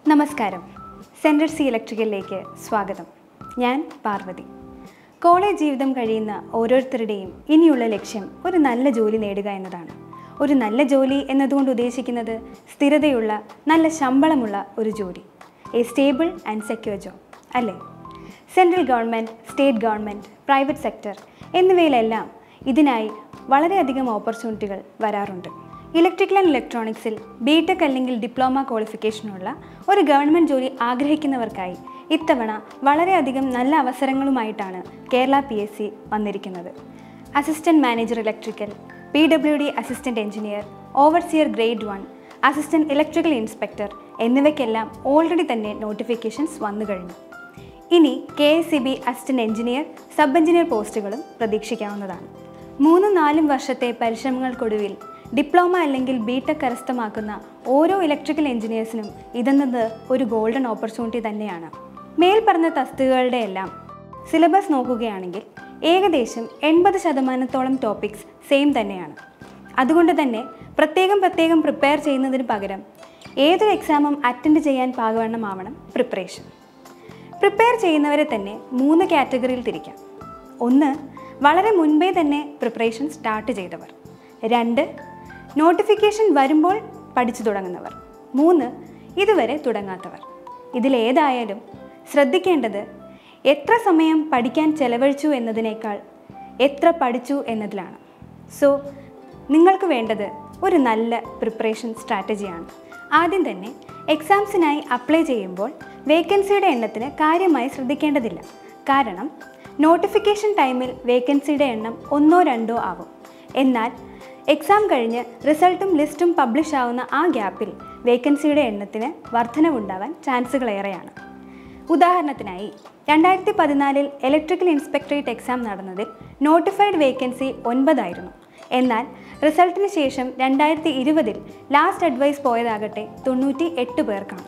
നമസ്കാരം central C ഇലക്ട്രിക്കലിലേക്ക് സ്വാഗതം ഞാൻ പാർവതി കോളേജ് ജീവിതം കഴിയുന്ന ഓരോരുത്തരുടെയും ഇനിയുള്ള ലക്ഷ്യം ഒരു നല്ല ജോലി നേടുക എന്നതാണ് ഒരു നല്ല ജോലി എന്നതുകൊണ്ട് ഉദ്ദേശിക്കുന്നത് സ്ഥിരതയുള്ള നല്ല ശമ്പളമുള്ള ഒരു ജോലി a stable and secure job അല്ലേ central government state government private sector എന്നിവയിലെല്ലാം ഇതിനായി വളരെയധികം ഓപ്പർച്യൂണിറ്റികൾ വരാറുണ്ട് ഇലക്ട്രിക്കൽ ആൻഡ് ഇലക്ട്രോണിക്സിൽ ബി ടെക് അല്ലെങ്കിൽ ഡിപ്ലോമ ക്വാളിഫിക്കേഷനുള്ള ഒരു ഗവൺമെൻറ് ജോലി ആഗ്രഹിക്കുന്നവർക്കായി ഇത്തവണ വളരെയധികം നല്ല അവസരങ്ങളുമായിട്ടാണ് കേരള പി എസ് സി വന്നിരിക്കുന്നത് assistant manager electrical P W D assistant engineer overseer grade one assistant electrical inspector എന്നിവയ്ക്കെല്ലാം ഓൾറെഡി തന്നെ നോട്ടിഫിക്കേഷൻസ് വന്നു കഴിഞ്ഞു ഇനി K S C B assistant engineer sub engineer പോസ്റ്റുകളും പ്രതീക്ഷിക്കാവുന്നതാണ് മൂന്നും നാലും വർഷത്തെ പരിശ്രമങ്ങൾക്കൊടുവിൽ ഡിപ്ലോമ അല്ലെങ്കിൽ ബി ടെക് കരസ്ഥമാക്കുന്ന ഓരോ ഇലക്ട്രിക്കൽ എഞ്ചിനീയേഴ്സിനും ഇതെന്നത് ഒരു ഗോൾഡൻ ഓപ്പർച്യൂണിറ്റി തന്നെയാണ് മേൽ പറഞ്ഞ തസ്തികകളുടെ എല്ലാം സിലബസ് നോക്കുകയാണെങ്കിൽ ഏകദേശം എൺപത് ശതമാനത്തോളം ടോപ്പിക്സ് സെയിം തന്നെയാണ് അതുകൊണ്ട് തന്നെ പ്രത്യേകം പ്രത്യേകം പ്രിപ്പയർ ചെയ്യുന്നതിന് പകരം ഏതൊരു എക്സാമും അറ്റൻഡ് ചെയ്യാൻ പാകവണ്ണമാവണം പ്രിപ്പറേഷൻ പ്രിപ്പയർ ചെയ്യുന്നവരെ തന്നെ മൂന്ന് കാറ്റഗറിയിൽ തിരിക്കാം ഒന്ന് വളരെ മുൻപേ തന്നെ പ്രിപ്പറേഷൻ സ്റ്റാർട്ട് ചെയ്തവർ രണ്ട് നോട്ടിഫിക്കേഷൻ വരുമ്പോൾ പഠിച്ചു തുടങ്ങുന്നവർ മൂന്ന് ഇതുവരെ തുടങ്ങാത്തവർ ഇതിലേതായാലും ശ്രദ്ധിക്കേണ്ടത് എത്ര സമയം പഠിക്കാൻ ചെലവഴിച്ചു എന്നതിനേക്കാൾ എത്ര പഠിച്ചു എന്നതിലാണ് സോ നിങ്ങൾക്ക് വേണ്ടത് ഒരു നല്ല പ്രിപ്പറേഷൻ സ്ട്രാറ്റജിയാണ് ആദ്യം തന്നെ എക്സാംസിനായി അപ്ലൈ ചെയ്യുമ്പോൾ വേക്കൻസിയുടെ എണ്ണത്തിന് കാര്യമായി ശ്രദ്ധിക്കേണ്ടതില്ല കാരണം നോട്ടിഫിക്കേഷൻ ടൈമിൽ വേക്കൻസിയുടെ എണ്ണം ഒന്നോ രണ്ടോ ആവും എന്നാൽ എക്സാം കഴിഞ്ഞ് റിസൾട്ടും ലിസ്റ്റും പബ്ലിഷ് ആവുന്ന ആ ഗ്യാപ്പിൽ വേക്കൻസിയുടെ എണ്ണത്തിന് വർധനവുണ്ടാവാൻ ചാൻസുകൾ ഏറെയാണ് ഉദാഹരണത്തിനായി രണ്ടായിരത്തി പതിനാലിൽ ഇലക്ട്രിക്കൽ ഇൻസ്പെക്ടറേറ്റ് എക്സാം നടന്നതിൽ നോട്ടിഫൈഡ് വേക്കൻസി ഒൻപതായിരുന്നു എന്നാൽ റിസൾട്ടിന് ശേഷം രണ്ടായിരത്തി ഇരുപതിൽ ലാസ്റ്റ് അഡ്വൈസ് പോയതാകട്ടെ തൊണ്ണൂറ്റി എട്ട് പേർക്കാണ്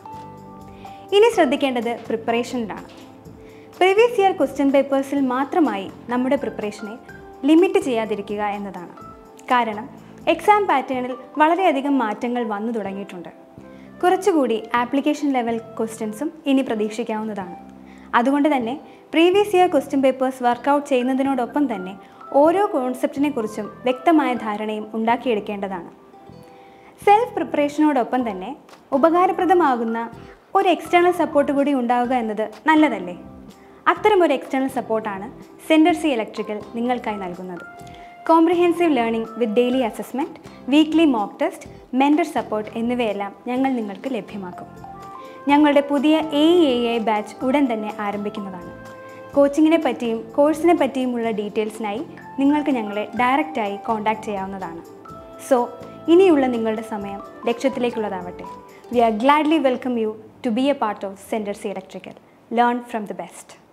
ഇനി ശ്രദ്ധിക്കേണ്ടത് പ്രിപ്പറേഷനിലാണ് പ്രീവിയസ് ഇയർ ക്വസ്റ്റ്യൻ പേപ്പേഴ്സിൽ മാത്രമായി നമ്മുടെ പ്രിപ്പറേഷനെ ലിമിറ്റ് ചെയ്യാതിരിക്കുക എന്നതാണ് കാരണം എക്സാം പാറ്റേണിൽ വളരെയധികം മാറ്റങ്ങൾ വന്നു തുടങ്ങിയിട്ടുണ്ട് കുറച്ചുകൂടി ആപ്ലിക്കേഷൻ ലെവൽ ക്വസ്റ്റ്യൻസും ഇനി പ്രതീക്ഷിക്കാവുന്നതാണ് അതുകൊണ്ട് തന്നെ previous year question papers work out ചെയ്യുന്നതിനോടൊപ്പം തന്നെ ഓരോ കോൺസെപ്റ്റിനെ കുറിച്ചും വ്യക്തമായ ധാരണയും ഉണ്ടാക്കിയെടുക്കേണ്ടതാണ് സെൽഫ് പ്രിപ്പറേഷനോടൊപ്പം തന്നെ ഉപകാരപ്രദമാകുന്ന ഒരു എക്സ്റ്റേണൽ സപ്പോർട്ട് കൂടി ഉണ്ടാവുക എന്നത് നല്ലതല്ലേ അത്തരം ഒരു എക്സ്റ്റേണൽ സപ്പോർട്ടാണ് സെൻറ്റർ സി ഇലക്ട്രിക്കൽ നിങ്ങൾക്കായി നൽകുന്നത് comprehensive learning with daily assessment weekly mock test mentor support എന്നിവയെല്ലാം ഞങ്ങൾ നിങ്ങൾക്ക് ലഭ്യമാക്കും ഞങ്ങളുടെ പുതിയ എ എ ഐ ബാച്ച് ഉടൻ തന്നെ ആരംഭിക്കുന്നതാണ് കോച്ചിങ്ങിനെ പറ്റിയും കോഴ്സിനെ പറ്റിയുമുള്ള ഡീറ്റെയിൽസിനായി നിങ്ങൾക്ക് ഞങ്ങളെ ഡയറക്റ്റായി കോൺടാക്റ്റ് ചെയ്യാവുന്നതാണ് സോ ഇനിയുള്ള നിങ്ങളുടെ സമയം ലക്ഷ്യത്തിലേക്കുള്ളതാവട്ടെ we are gladly welcome you to be a part of centre C electrical learn from the best